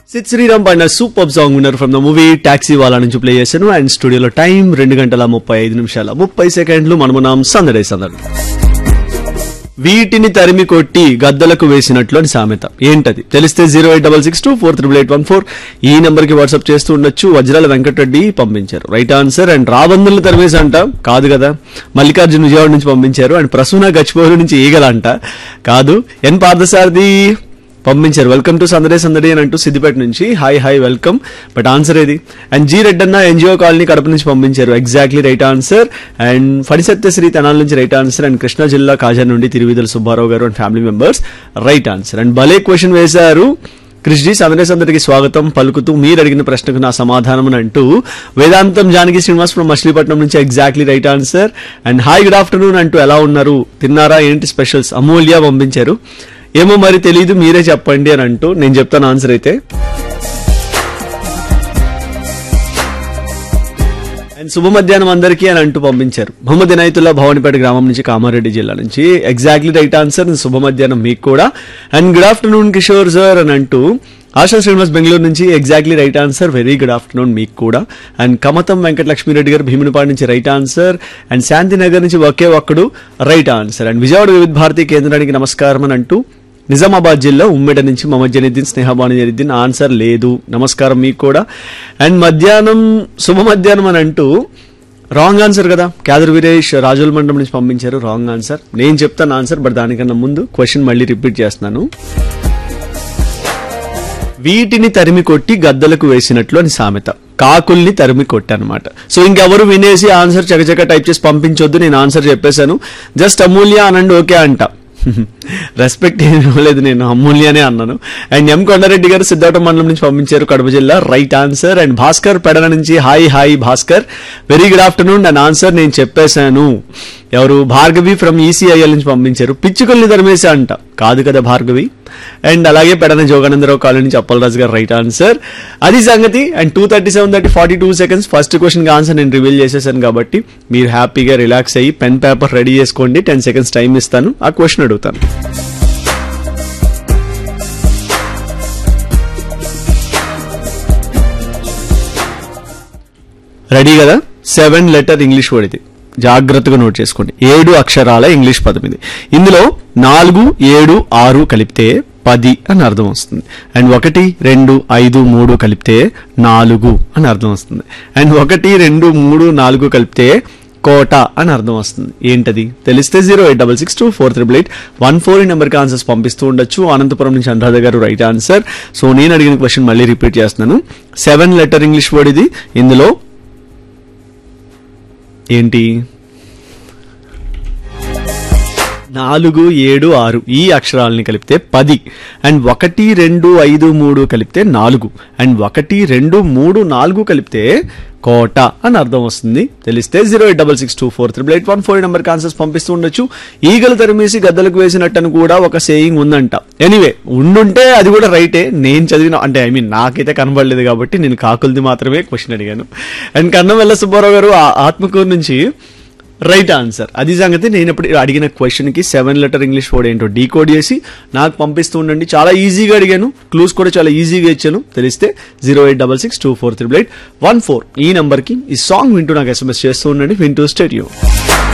సిద్ శ్రీరామ్ పాడిన super song winner from the movie Taxiwaala నుంచి play చేశాను అండ్ స్టూడియోలో టైం రెండు గంటల ముప్పై ఐదు నిమిషాల ముప్పై సెకండ్లు మనమున్నాం సందడే సందడి వీటిని తరిమి కొట్టి గద్దలకు వేసినట్లు అని సామెత ఏంటది తెలిస్తే zero eight double six two four triple eight one four ఈ నెంబర్ కి వాట్సాప్ చేస్తూ ఉండొచ్చు వజ్రాల వెంకటరెడ్డి పంపించారు రైట్ ఆన్సర్ అండ్ రాబందులు తరిమేసి అంట కాదు కదా మల్లికార్జున విజయవాడ నుంచి పంపించారు అండ్ ప్రసూన గచ్చిపోరు నుంచి ఈగల అంట కాదు ఎన్ పార్థసారథి పంపించారు వెల్కమ్ టు సందడే సందడి అని అంటూ సిద్దిపేట నుంచి hi hi welcome but answer ఏది and G Reddanna NGO colony Kadapa నుంచి పంపించారు exactly right answer and Phanisatyasri Tenali నుంచి రైట్ ఆన్సర్ అండ్ కృష్ణా జిల్లా కాజా నుండి తిరువిదల సుబ్బారావు గారు and family members right answer and భలే క్వశ్చన్ వేశారు కృష్ణి సందడే సందడికి స్వాగతం పలుకుతూ మీరు అడిగిన ప్రశ్నకు నా సమాధానం అని అంటూ వేదాంతం జానకి శ్రీనివాస్ ఫ్రమ్ మచిలీపట్నం నుంచి exactly right answer and hi good afternoon అంటూ ఎలా ఉన్నారు తిన్నారా ఏంటి స్పెషల్స్ అమూల్య పంపించారు ఏమో మరి తెలియదు మీరే చెప్పండి అని అంటూ నేను చెప్తాను ఆన్సర్ అయితే అండ్ శుభ మధ్యాహ్నం అందరికీ అని అంటూ పంపించారు మొహమ్మద్ ఇనాయతుల్లా భవానిపేట గ్రామం నుంచి కామారెడ్డి జిల్లా నుంచి ఎగ్జాక్ట్లీ రైట్ ఆన్సర్ శుభ మధ్యాహ్నం మీకు కూడా and good afternoon Kishore sir అని అంటూ ఆశా శ్రీనివాస్ బెంగళూరు నుంచి exactly right answer very good afternoon మీకు కూడా అండ్ కమతం వెంకటలక్ష్మిరెడ్డి గారు భీమునిపాడు నుంచి రైట్ ఆన్సర్ అండ్ శాంతినగర్ నుంచి ఒకే ఒక్కడు రైట్ ఆన్సర్ అండ్ విజయవాడ వివిధ భారతీ కేంద్రానికి నమస్కారం అని అంటూ నిజామాబాద్ జిల్లా ఉమ్మెడ నుంచి మొహమ్మద్ జనీద్దీన్ స్నేహబాను జనీద్దీన్ ఆన్సర్ లేదు నమస్కారం మీకు కూడా అండ్ మధ్యాహ్నం శుభ మధ్యాహ్నం అని అంటూ రాంగ్ ఆన్సర్ కదా క్యాదర్ వీరేష్ రాజుల మండలం నుంచి పంపించారు రాంగ్ ఆన్సర్ నేను చెప్తాను ఆన్సర్ బట్ దానికన్నా ముందు క్వశ్చన్ మళ్ళీ రిపీట్ చేస్తున్నాను వీటిని తరిమి కొట్టి గద్దలకు వేసినట్లు అని సామెత కాకుల్ని తరిమి కొట్టి అనమాట సో ఇంకెవరు వినేసి ఆన్సర్ చకచక టైప్ చేసి పంపించొద్దు నేను ఆన్సర్ చెప్పేశాను జస్ట్ అమూల్య అనండి ఓకే అంట రెస్పెక్ట్ ఏం ఇవ్వలేదు నేను అమూల్యనే అన్నాను అండ్ ఎం కొండారెడ్డి గారు సిద్ధార్థ మండలం నుంచి పంపించారు కడప జిల్లా right answer and Bhaskar Pedana నుంచి hi hi Bhaskar very good afternoon and answer నేను చెప్పేశాను ఎవరు భార్గవి ఫ్రమ్ ఈసీఐఎల్ నుంచి పంపించారు పిచ్చుకల్ని ధర్మేశ అంట కాదు కదా భార్గవి అండ్ అలాగే పెడన జోగానందరావు కాలనీ నుంచి అప్పలరాజు గారు రైట్ ఆన్సర్ అది సంగతి and two thirty seven thirty forty two seconds first question answer నేను రివీల్ చేసేసాను కాబట్టి మీరు హ్యాపీగా రిలాక్స్ అయ్యి పెన్ పేపర్ రెడీ చేసుకోండి టెన్ సెకండ్స్ టైం ఇస్తాను ఆ క్వశ్చన్ అడుగుతాను రెడీ కదా సెవెన్ లెటర్ ఇంగ్లీష్ వర్డ్ ఇది జాగ్రత్తగా నోట్ చేసుకోండి ఏడు అక్షరాల ఇంగ్లీష్ పదం ఇది ఇందులో నాలుగు ఏడు ఆరు కలిపితే పది అని అర్థం వస్తుంది అండ్ ఒకటి రెండు ఐదు మూడు కలిపితే నాలుగు అని అర్థం వస్తుంది అండ్ ఒకటి రెండు మూడు నాలుగు కలిపితే కోట అని అర్థం వస్తుంది ఏంటది తెలిస్తే zero eight double six two four triple eight one four ఈ నెంబర్కి ఆన్సర్స్ పంపిస్తూ ఉండొచ్చు అనంతపురం నుంచి అనురాధ గారు రైట్ ఆన్సర్ సో నేను అడిగిన క్వశ్చన్ మళ్ళీ రిపీట్ చేస్తున్నాను సెవెన్ లెటర్ ఇంగ్లీష్ వర్డ్ ఇది ఇందులో ఏంటి నాలుగు ఏడు ఆరు ఈ అక్షరాలని కలిపితే పది అండ్ ఒకటి రెండు ఐదు మూడు కలిపితే నాలుగు అండ్ ఒకటి రెండు మూడు నాలుగు కలిపితే కోట అని అర్థం వస్తుంది తెలిస్తే zero eight double six two four triple eight one four number answers పంపిస్తూ ఉండొచ్చు ఈగలు తరిమేసి గద్దలకు వేసినట్టు కూడా ఒక సేయింగ్ ఉందంట ఎనీవే ఉండుంటే అది కూడా రైటే నేను చదివిన అంటే ఐ మీన్ నాకైతే కనబడలేదు కాబట్టి నేను కాకులది మాత్రమే క్వశ్చన్ అడిగాను అండ్ కన్నం వెల్ల సుబ్బారావు గారు ఆ- ఆత్మకూరు నుంచి రైట్ ఆన్సర్ అది సంగతి నేను ఇప్పుడు అడిగిన క్వశ్చన్ కి సెవెన్ లెటర్ ఇంగ్లీష్ వర్డ్ ఏంటో డీకోడ్ చేసి నాకు పంపిస్తూ ఉండండి చాలా ఈజీగా అడిగాను క్లూస్ కూడా చాలా ఈజీగా ఇచ్చాను తెలిస్తే zero eight double six two four triple eight one four ఈ నంబర్కి ఈ సాంగ్ వింటూ నాకు ఎస్ఎంఎస్ చేస్తూ ఉండండి వింటూ స్టేడియో